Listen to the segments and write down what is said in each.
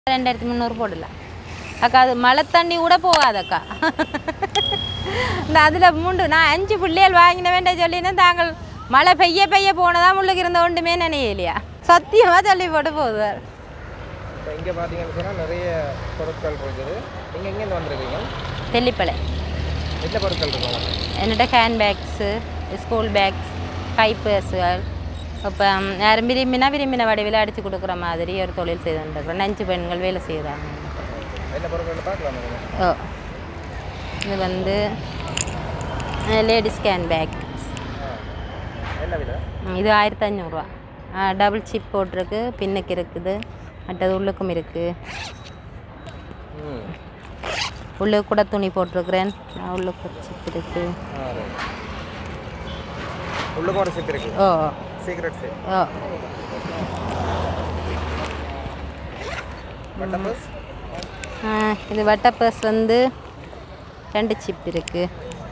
ரெண்டாயிரத்தி முந்நூறு போடலாம் அக்கா அது மழை தண்ணி கூட போகாதக்கா இந்த அதில் மூன்று நான் அஞ்சு பிள்ளைகள் வாங்கின வேண்டாம் சொல்லினா தாங்கள் மழை பெய்ய பெய்ய போனதான் முள்ளுக்கு இருந்த ஒன்றுமே நினையலையா சத்தியமாக சொல்லி போட்டு போகுது இப்போ இங்கே பார்த்தீங்கன்னு சொன்னால் நிறைய பொருட்கள் இருக்குது நீங்கள் எங்கேருந்து வந்திருக்கீங்க தெல்லிப்பளை என்ன பொருட்கள் இருக்கு உங்களுக்கு என்னட்ட ஹேண்ட் பேக்ஸு ஸ்கூல் பேக்ஸ் கைப்பர்ஸுகள் இப்போ யாரும் விரும்பினா விரும்பின வடிவில் அடித்து கொடுக்குற மாதிரி ஒரு தொழில் செய்து கொண்டிருக்கிறோம் அஞ்சு பெண்கள் வேலை செய்கிறாங்க என்ன பொருட்கள் பார்க்கலாம் நீங்கள் ஓ இது வந்து லேடிஸ் ஹேண்ட் பேக் என்ன விலை இது ஆயிரத்தி அஞ்சூறுரூவா டபுள் சிப் போட்டிருக்கு பின்னுக்கு இருக்குது மற்றது உள்ளுக்கும் இருக்குது ம் உள்ளுக்கு கூட துணி போட்டிருக்கிறேன் உள்ளுக்கு ஒரு சிப் இருக்குது ஆ ரைட் உள்ளுக்கு ஒரு சிப் இருக்குது ஓ சீக்ரெட் சிப் ஓ பட்டப்பஸ் ஆ, இது வட்டப்பர்ஸ் வந்து ரெண்டு சிப் இருக்குது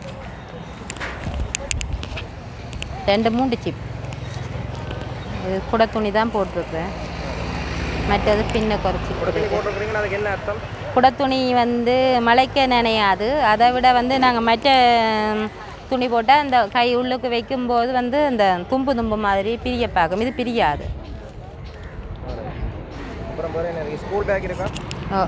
ரெண்டு மூன்று சிப் இது கூட துணி தான் போட்டிருக்கிறேன் மற்றது பின்ன குறைச்சி கொடுத்து போட்டுருக்கீங்கன்னா அதுக்கு என்ன அர்த்தம் குடத்துணி வந்து மழைக்க நனையாது அதை விட வந்து நாங்கள் மற்ற ம், துணி போட்டால் அந்த கை உள்ளுக்கு வைக்கும்போது வந்து அந்த தும்பு தும்பு மாதிரி பிரிய பார்க்கும் இது பிரியாது அப்புறம் பாரு என்ன ஸ்கூல் பேக் இருக்கா ஓ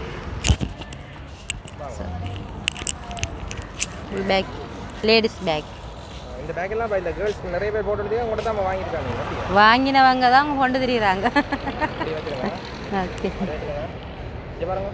பேக் லேடிஸ் பேக் இந்த பேக் எல்லாம் இப்போ இந்த கேர்ள்ஸ் நிறைய பேர் போட்டுட்டு உங்கள்கிட்ட தான் நம்ம வாங்கியிருக்காங்க அப்படியா வாங்கினவங்க தான் கொண்டு திரியிறாங்க இப்படி வச்சுருங்க ஓகே இது பாருங்க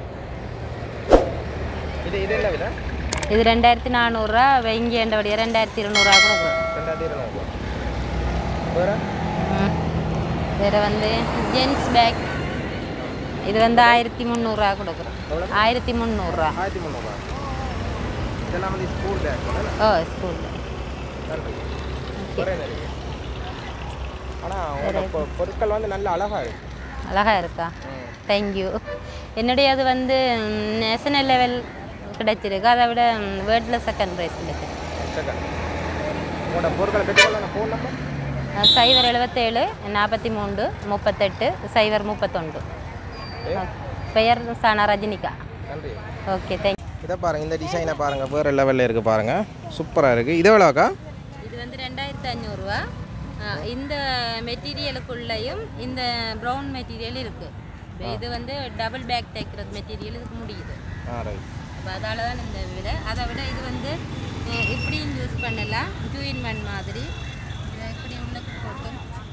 இது இது என்ன விலை இது ரெண்டாயிரத்தி நானூறுரூவா வெங்கி எண்டபடியாக ரெண்டாயிரத்தி இருநூறுவா கொடுக்குறோம் ரெண்டாயிரத்தி இருநூறு வேறு ம். வேறு வந்து ஜென்ஸ் பேக் இது வந்து ஆயிரத்தி முந்நூறுரூவா கொடுக்குறோம் ஆயிரத்தி முந்நூறுரூவா ஆயிரத்தி முந்நூறுவா இதெல்லாம் வந்து ஸ்கூல் பேக் ஓ ஸ்கூல் நன்றி வேறு என்ன இருக்கு ஆனால் உங்களோட பொ- பொருட்கள் வந்து நல்ல அழகாக இருக்கு அழகா இருக்கா தேங்க்யூ என்னுடைய அது வந்து நேஷனல் லெவல் கிடைச்சிருக்கு அதை விட வேர்ல்டில் செகண்ட் ப்ரைஸ் கிடைச்சிருக்கு செகண்ட் உங்களோட பொருட்களை பெற்றுக்கொள்ள ஃபோன் நம்பர் அஹ் சைபர் எழுபத்தேழு நாற்பத்தி மூன்று முப்பத்தெட்டு சைபர் முப்பத்தொண்டு பெயர் சானா ரஜினிகா நன்றி ஓகே தேங்க் இதை பாருங்கள் இந்த டிசைனை பாருங்கள் வேறு லெவலில் இருக்குது பாருங்கள் சூப்பராக இருக்குது இது எவ்வளோக்கா இது வந்து ரெண்டாயிரத்தி அஞ்சூறுரூவா இந்த மெட்டீரியலுக்குள்ளேயும் இந்த ப்ரௌன் மெட்டீரியல் இருக்குது இது வந்து டபுள் பேக் தைக்கிறது மெட்டீரியல் இதுக்கு முடியுது ஆ ரைட் அப்போ அதால தான் இந்த விட அதை விட இது வந்து அஹ், இப்படியும் யூஸ் பண்ணலாம் டூ இன் ஒன் மாதிரி இதை இப்படி உள்ளக்கு போட்டு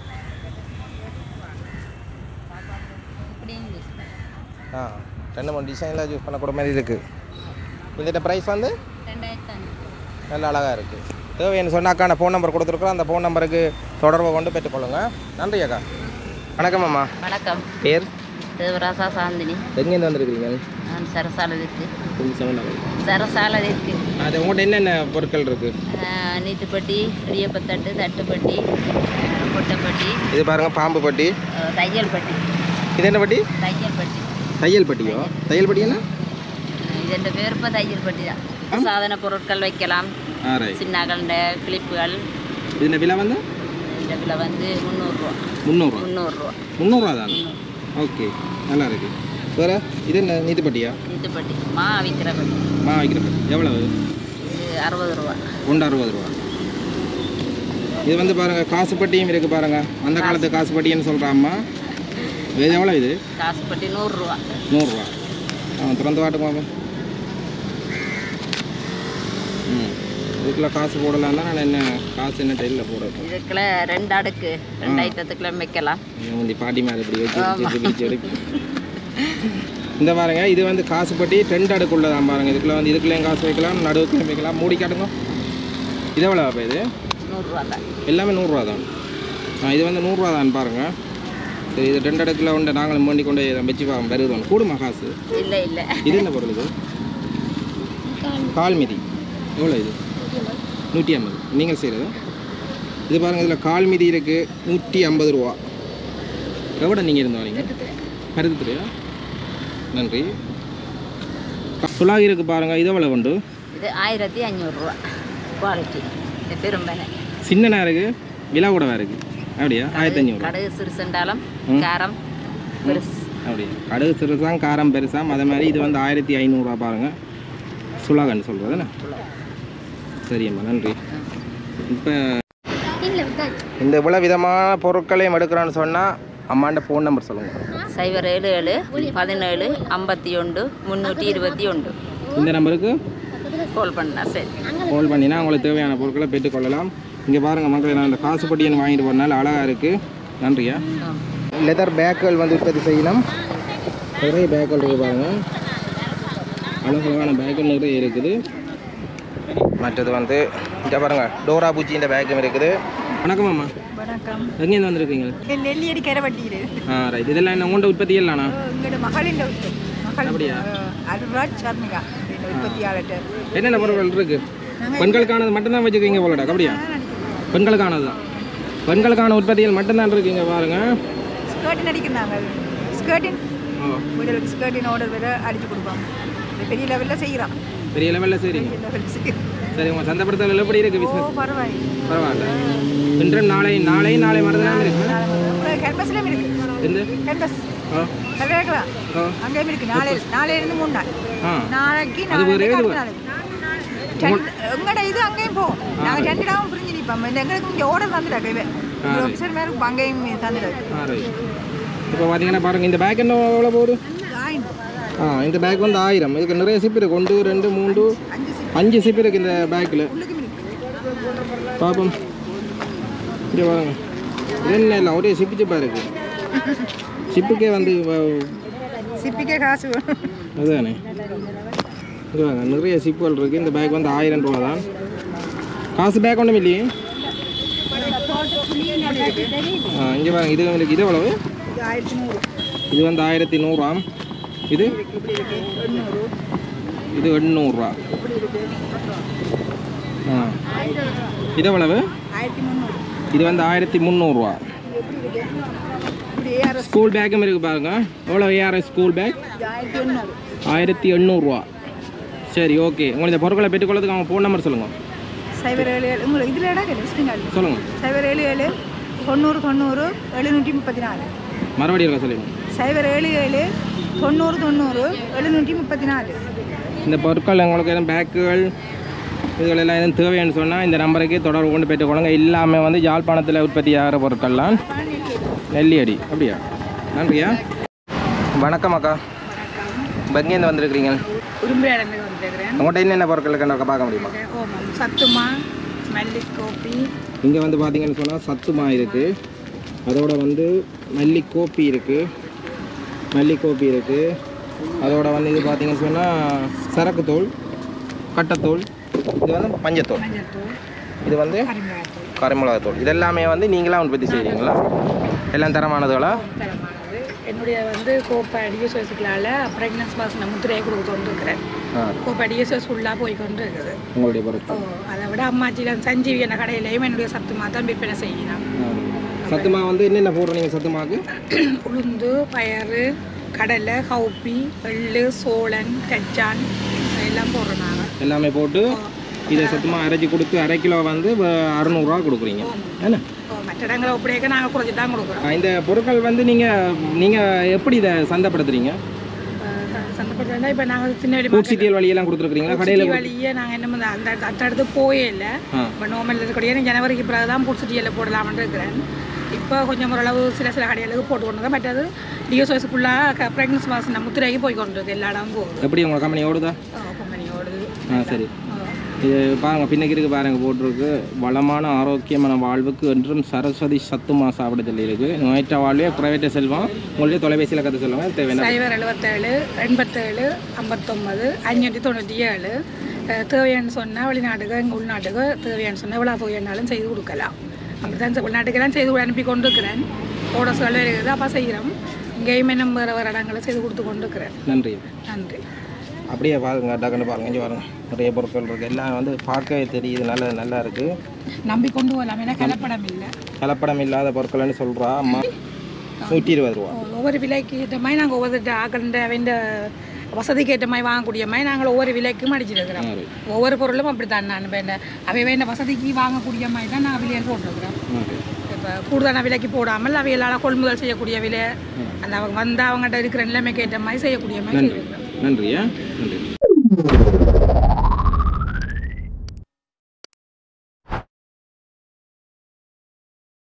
இப்படியும் யூஸ் பண்ணலாம் ஆ ரெண்டு மூணு டிசைனில் யூஸ் பண்ணக்கூட மாதிரி இருக்குது இதோட ப்ரைஸ் வந்து ரெண்டாயிரத்தி அஞ்சூறு நல்ல அழகாக இருக்குது தேவைன்னு சொன்னாக்கா நான் ஃபோன் நம்பர் கொடுத்துருக்குறோம் அந்த ஃபோன் நம்பருக்கு தொடர்பை கொண்டு பெற்றுக்கொள்ளுங்க நன்றி அக்கா வணக்கம் அம்மா வணக்கம் பேர் தேவராசா சாந்தினி எங்கேருந்து வந்திருக்கிறீங்க நான் சரசாலதிற்கு கொஞ்சம் சவுண்டாக சரசாலதிற்கு அது உங்கள்கிட்ட என்னென்ன பொருட்கள் இருக்குது நீட்டுப்பட்டி இடியப்பத்தட்டு தட்டுப்பட்டி அஹ், கொட்டைப்பட்டி இது பாருங்கள் பாம்பு பட்டி அஹ், தையல் பட்டி இது என்ன பட்டி தையல் பட்டி தையல் பட்டியோ தையல் பட்டி என்ன அஹ், இதென்ற பேர் இப்போ தையல் பட்டி தான் சாதன பொருட்கள் வைக்கலாம் ஆ ரைட் சின்னகண்ட கிளிப்புகள் இதோட விலை வந்து இந்த விலை வந்து முந்நூறுரூவா முந்நூறுரூவா முந்நூறுரூவா முந்நூறுரூவா தான் ஓகே நல்லா இருக்கு வேறு இது என்ன நீத்து பட்டியா நீட்டுப்பட்டி மா விற்கிற பட்டி மா வைக்கிற பட்டி எவ்வளவு இது அறுபது ரூபா ஒன்று அறுபது ரூபா இது வந்து பாருங்க காசு பட்டியும் இருக்குது பாருங்க அந்த காலத்து காசு பட்டின்னு சொல்கிறாம்மா இது எவ்வளோ இது காசுப்பட்டி நூறுரூவா நூறுரூவா ஆ திறந்து வாட்டுங்க பாப்போம். ம் இதுக்குள்ள காசு போடலாம் தான் நான் என்ன காசு என்ன டைலில் போட இதுக்குள்ள ரெண்டு அடுக்கு ரெண்டு ஐட்டத்துக்குள்ள வைக்கலாம் முந்தி பாட்டி மேலே இப்படி வச்சு வச்சு பிடிச்சி எடுக்கு இந்த பாருங்க இது வந்து காசு பட்டி ரெண்டு அடுக்குள்ள தான் பாருங்க இதுக்குள்ள வந்து இதுக்குள்ளேயும் காசு வைக்கலாம் நடுவுக்குள்ளேயும் வைக்கலாம் மூடி காட்டுங்க இது எவ்வளோ அப்போ இது நூறுரூவா தான் எல்லாமே நூறுரூவா தான் ஆ இது வந்து நூறுரூவா தான் பாருங்க சரி இது ரெண்டு அடுக்குள்ள உண்டு நாங்களும் மண்டி கொண்டு வச்சு பார்க்க வருது கூடுமா காசு இல்லை இல்லை இது என்ன பொருள் இது கால்மிதி எவ்வளோ இது நூற்றி ஐம்பது நீங்கள் செய்கிறது இது பாருங்கள் இதில் கால்மிதி இருக்குது நூற்றி ஐம்பது ரூபா எவ்வளோ நீங்கள் இருந்து வரீங்க கருத்துறையா நன்றி சுலாகி இருக்கு பாருங்கள் இது எவ்வளோ உண்டு இது ஆயிரத்தி அஞ்சூறுரூவா குவாலிட்டி இது பெரும்பனை சின்ன நேருக்கு விலை கூட இருக்குது அப்படியா ஆயிரத்தி அஞ்சூறு கடுகு சிறுசண்டாலம் காரம் பெருசு அப்படி கடுகு சிறுசாம் காரம் பெருசாம் அதே மாதிரி இது வந்து ஆயிரத்தி ஐநூறுரூவா பாருங்கள் சுலாகன்னு சொல்கிறதுண்ணே சரியம்மா நன்றி இப்போ இந்த இவ்வளோ விதமான பொருட்களையும் எடுக்கிறோன்னு சொன்னால் அம்மாண்ட ஃபோன் நம்பர் சொல்லுங்கள் சைபர் ஏழு ஏழு பதினேழு ஐம்பத்தி ஒன்று முந்நூற்றி இருபத்தி ஒன்று இந்த நம்பருக்கு கால் பண்ணா சரி கால் பண்ணினா உங்களுக்கு தேவையான பொருட்களை பெற்றுக்கொள்ளலாம் இங்கே பாருங்கள் மக்களே நான் இந்த காசு பட்டியன் வாங்கிட்டு போகிறனால அழகாக இருக்குது நன்றியா லெதர் பேக்குகள் வந்து உற்பத்தி செய்யலாம் நிறைய பேக்குகள் இருக்குது பாருங்கள் அழகழகான பேக்குகள் நிறைய இருக்குது மற்றது வந்து இங்கே பாருங்க டோரா பூச்சின்ற பேக்கும் இருக்குது வணக்கம் அம்மா வணக்கம் எங்கேருந்து வந்திருக்கீங்க நெல்லியடி கரவட்டியில் ஆ ரைட் இதெல்லாம் என்ன உங்கள்கிட்ட உற்பத்தி இல்லைண்ணா எங்களோட மகளின் மகள் அப்படியா? அருள்ராஜ் சர்மிகா இந்த உற்பத்தியாளர்கிட்ட என்னென்ன பொருட்கள் இருக்குது பெண்களுக்கானது மட்டும்தான் வச்சுருக்கீங்க போலடா அப்படியா பெண்களுக்கானது தான் பெண்களுக்கான உற்பத்திகள் மட்டும்தான் இருக்கீங்க பாருங்கள் ஸ்கர்ட் நடிக்கிறாங்க ஸ்கர்ட்டின் ஓ வீடுகளுக்கு ஸ்கர்ட்டின் ஆர்டர் வேற அடிச்சு கொடுப்பாங்க இது பெரிய லெவலில் செய்கிறான் பெரிய லெவலில் சரிங்க பெரிய லெவலில் செய்கிறோம் சரி உங்கள் சந்தைப்படுத்தல் எப்படி இருக்குது ஓ பிஸ்னஸ் பரவாயில்லை பரவாயில்ல இன்று நாளை நாளை நாளை மறுதினம் இருக்கு கேன்பஸ்லேயும் இருக்கு எந்த கேன்பஸ் ஆ கல்வியாக்கலாம் ஆ அங்கேயும் இருக்கு நாளை நாளையிலிருந்து மூணு நாள் ஆ நாளைக்கு அது வேற நாளைக்கு இது அடுத்த நாளைக்கு ரெண்டு- எங்கட இது அங்கேயும் போகும் நாங்கள் ரெண்டு இடமும் பிரிஞ்சு நிற்போம் இந்த எங்களுக்கு இங்கே ஓடர் தந்துடாங்க இவன் ஆஃபீஸர் மேலே அங்கேயும் தந்துடாங்க ஆ ரைட் இப்போ பார்த்தீங்கன்னா பாருங்கள் இந்த பேக் என்ன எவ்வளோ போகுது ஆயிரம் ஆ இந்த பேக் வந்து ஆயிரம் இதுக்கு நிறைய சிப் இருக்குது ஒன்று ரெண்டு மூன்று அஞ்சு சிப் அஞ்சு சிப் இருக்குது இந்த பேக்கில் உள்ளுக்கும் இருக்கு பார்ப்போம் இங்கே பாருங்க இது என்ன இல்லை ஒரே சிப்பு சிப்பாக இருக்குது சிப்புக்கே வந்து வ- சிப்பிக்கே காசு வேணும். அதுதானே இது வாங்க நிறைய சிப்புகள் இருக்குது இந்த பேக் வந்து ஆயிரம் ரூபா தான் காசு பேக் ஒன்றும் இல்லையே ஆ இங்கே பாருங்க இது உங்களுக்கு இது எவ்வளவு இது ஆயிரத்தி நூறு இது வந்து ஆயிரத்தி நூறாம் இது இப்படி இருக்கு எண்ணூறு இது எண்ணூறுரூவா ஆ இது எவ்வளவு ஆயிரத்தி முந்நூறு இது வந்து ஆயிரத்தி முந்நூறுரூவா இப்படி ஏஆர்எஸ் ஸ்கூல் பேக்கும் இருக்குது பாருங்க எவ்வளோ ஏஆர்எஸ் ஸ்கூல் பேக் இது ஆயிரத்தி எண்ணூறு ஆயிரத்தி எண்ணூறுரூவா சரி ஓகே உங்களுக்கு இந்த பொருட்களை பெற்றுக்கொள்ளதுக்கு அவங்க ஃபோன் நம்பர் சொல்லுங்கள் சைபர் ஏழு ஏழு உங்களுக்கு இதில் இடம் விசிட்டிங் கார்டு சொல்லுங்கள் சைபர் ஏழு ஏழு தொண்ணூறு தொண்ணூறு எழுநூற்றி முப்பத்தி நாலு மறுபடியும் இருக்க சொல்லுங்கள் சைபர் ஏழு ஏழு தொண்ணூறு தொண்ணூறு எழுநூற்றி முப்பத்தி நாலு இந்த பொருட்கள் உங்களுக்கு எதுவும் பேக்குகள் இதுகள் எல்லாம் எதுவும் தேவைன்னு சொன்னால் இந்த நம்பருக்கு தொடர்பு கொண்டு பெற்றுக்கொள்ளுங்க எல்லாமே வந்து யாழ்ப்பாணத்தில் உற்பத்தி ஆகிற பொருட்கள்லாம் நெல்லியடி அப்படியா நன்றியா வணக்கம் அக்கா இப்போ எங்கேருந்து வந்திருக்கிறீங்க உரும்புறையிலேருந்து வந்துருக்கிறேன் உங்கள்கிட்ட என்னென்ன பொருட்கள் இருக்குன்னு பார்க்க முடியுமா ஓமம் சத்துமா மல்லி கோப்பி இங்கே வந்து பார்த்தீங்கன்னு சொன்னால் சத்துமா இருக்குது அதோட வந்து மல்லி கோப்பி இருக்குது மல்லி கோப்பி இருக்குது அதோட வந்து இது பார்த்தீங்கன்னு சொன்னால் சரக்குத்தூள் கட்டத்தூள் இது வந்து மஞ்சத்தூள் மஞ்சத்தூள் இது வந்து கரிமிளகாத்தூள் கரிமிளகாத்தூள் இதெல்லாமே வந்து நீங்களாக உற்பத்தி செய்கிறீங்களா எல்லாம் தரமானதுகளா தரமானது என்னுடைய வந்து கோப்பை டிஎஸ்எஸ்களால் ப்ரெக்னன்ஸ் மாசம் முத்திரையை கொடுத்து கொண்டு இருக்கிறேன் ஆ கோப்பை டிஎஸ்எஸ் ஃபுல்லாக போய் கொண்டு இருக்குது உங்களுடைய ஓ பொருட்கள் அதை விட அம்மாச்சியில் சஞ்சீவி என்ற கடையிலையும் என்னுடைய சத்துமா தான் விற்பனை செய்யலாம் ஆ. சத்துமா வந்து என்னென்ன போடுறீங்க சத்துமாக்கு உளுந்து பயறு கடலை கவுப்பி எள்ளு சோளன் கச்சான் எல்லாம் போடுறோம் நாங்கள் எல்லாமே போட்டு இதை சத்துமா அரைச்சி கொடுத்து அரை கிலோ வந்து வ- அறுநூறுவா கொடுக்குறீங்க என்ன மற்ற இடங்களை அப்படியே நாங்கள் குறைச்சி தான் கொடுக்குறோம் ஆ, இந்த பொருட்கள் வந்து நீங்கள் நீங்கள் எப்படி இதை சந்தைப்படுத்துறீங்க சந்தப்படுறதா இப்போ நாங்கள் திருநெல்வேலி ஃபுட் சிட்டியல் வழியெல்லாம் கொடுத்துருக்கீங்களா கடையில் சிட்டி வழியே நாங்கள் என்ன பண்ண- அந்த அந்த இடத்து போயே இல்லை ஆ இப்போ நோமல் இருக்கக்கூடிய ஜனவரிக்கு பிறகு தான் புடிச்சிட்டியில் போடலாம்னு இருக்கிறேன் இப்போ கொஞ்சம் ஓரளவு சில சில கடைகளுக்கு போட்டு கொண்டு இருக்கேன் மற்றது டிஎஸ்ஓஎஸ் ஃபுல்லாக ப்ரெக்னன்ஸ் மாதம் முத்திரைக்கு போய் கொண்டு இருக்கு எல்லா இடமும் போகுது எப்படி உங்கள் கம்பெனி ஓடுதா கம்பெனி ஓடுது ஆ சரி இது பாருங்க பின்னுக்கு இருக்கு பாருங்க போட்டிருக்கு வளமான ஆரோக்கியமான வாழ்வுக்கு என்றும் சரஸ்வதி சத்துமா சாப்பிட சொல்லி இருக்கு நோயற்ற வாழ்வே குறைவற்ற செல்வம் உங்களுடைய தொலைபேசியில் கற்று சொல்லுவாங்க தேவையான சைபர் எழுபத்தேழு எண்பத்தேழு ஐம்பத்தொம்பது அஞ்சூற்றி தொண்ணூற்றி ஏழு அஹ் தேவையான்னு சொன்னால் வெளிநாட்டுக்கு எங்கள் உள்நாட்டுக்கு தேவையான்னு சொன்னால் எவ்வளோ தொகையானாலும் செய்து கொடுக்கலாம் அப்படிதான் செ- வெளிநாட்டுக்கெல்லாம் செய்து கொடு- அனுப்பி கொண்டு இருக்கிறேன் ஓடர்ஸ்கள் இருக்குது அப்போ செய்கிறோம் இங்கேயுமே நம்ம வேறு வேறு இடங்களை செய்து கொடுத்து கொண்டு இருக்கிறேன் நன்றி நன்றி அப்படியே பாருங்க டக்குன்னு பாருங்க இங்கே பாருங்க நிறைய பொருட்கள் இருக்குது எல்லாம் வந்து பார்க்கவே தெரியுது நல்லா நல்லா இருக்குது நம்பி கொண்டு வரலாம் ஏன்னா கலப்படம் இல்லை கலப்படம் இல்லாத பொருட்கள்னு சொல்கிறா அம்மா நூற்றி இருபது ரூபா ஒவ்வொரு விலைக்கு ஏற்ற மாதிரி நாங்கள் ஒவ்வொரு ஆக்கண்ட வேண்ட வசதிக்கு ஏற்ற மாதிரி வாங்கக்கூடிய மாதிரி நாங்கள் ஒவ்வொரு விலைக்கும் அடிச்சிருக்கிறோம் ஆ, right. ஒவ்வொரு பொருளும் அப்படி தான் நான் வேண்ட அவை வேண்ட வசதிக்கு வாங்கக்கூடிய மாதிரி தான் நான் விலையில் போட்டிருக்கிறோம் ஆ, right. இப்போ கூடுதலான விலைக்கு போடாமல் அவைகளால் கொள்முதல் செய்யக்கூடிய விலை அந்த அவங்க வந்து அவங்ககிட்ட இருக்கிற நிலைமைக்கு ஏற்ற மாதிரி செய்யக்கூடிய மாதிரி நன்றி செய்யணும். நன்றியா நன்றி